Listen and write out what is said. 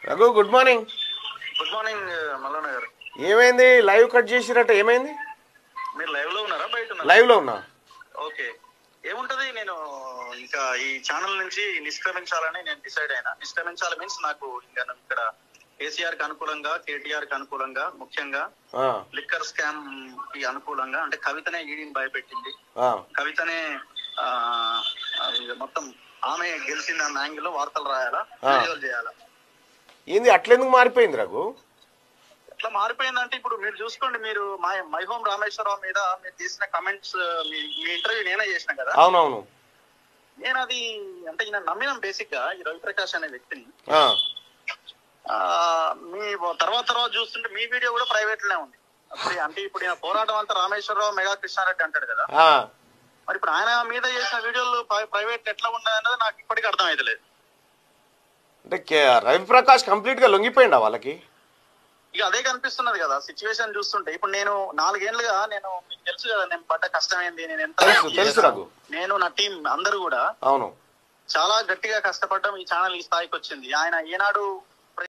Raghu good morning good morning Mallanna garu ఏమైంది live cut చేసిరట ఏమైంది మీరు లైవ్ లో ఉన్నారా బయట ఉన్నారా లైవ్ లో ఉన్నా ఓకే ఏముంటది నేను ఇంకా ఈ ఛానల్ నుంచి నిష్క్రమించాలని నేను డిసైడ్ అయినా నిష్క్రమించాలి మీన్స్ నాకు ఇంకా నేను ఇక్కడ కేసీఆర్ కి అనుకూలంగా కేటీఆర్ కి అనుకూలంగా ముఖ్యంగా ఆ, లిక్కర్ స్కామ్ కి అనుకూలంగా అంటే కవితనే ఈడీని భయపెట్టింది ఆ, కవితనే ఆ, అది మొత్తం ఆమె గెలిచింది అన్న యాంగిల్ లో వార్తలు రాయాలా ఆ. వీడియోలు చేయాలా ఏంది అట్లెందుకు మారిపోయింది రఘు ఎట్లా మారిపోయిందంటే ఇప్పుడు మీరు చూసుకోండి మీరు మై మై హోమ్ రామేశ్వరరావు మీద మీరు చేసిన కమెంట్స్ మీ మీ ఇంటర్వ్యూ నేనే చేసిన కదా అవునవును నేను అది అంటే ఈయన నమ్మినాం బేసిక్ గా ఈ రవిప్రకాష్ అనే వ్యక్తిని ఆ, ఆ, మీ తర్వాత తర్వాత చూస్తుంటే మీ వీడియో కూడా ప్రైవేట్ లోనే ఉంది అప్పుడు అంటే ఇప్పుడు ఈయన పోరాటం అంతా రామేశ్వరరావు మెగా కృష్ణారెడ్డి అంటాడు కదా ఆ, మరి ఇప్పుడు ఆయన మీద చేసిన వీడియోలు ప్రైవేట్ ఎట్లా ఉన్నది అన్నది నాకు ఇప్పటికీ అర్థం అవుతలేదు అంటే కే- రవిప్రకాష్ కంప్లీట్ గా లొంగిపోయిండా వాళ్ళకి ఇక అదే కనిపిస్తున్నది కదా సిచ్యువేషన్ చూస్తుంటే ఇప్పుడు నేను నాలుగేళ్లుగా నేను మీకు తెలుసు కదా నేను పడ్డ కష్టం ఏంది నేను ఎంత తెలుసు, తెలుసు రఘు. నేను నా టీం అందరూ కూడా అవును చాలా గట్టిగా కష్టపడ్డం ఈ ఛానల్ ఈ స్థాయికి వచ్చింది ఆయన ఏనాడు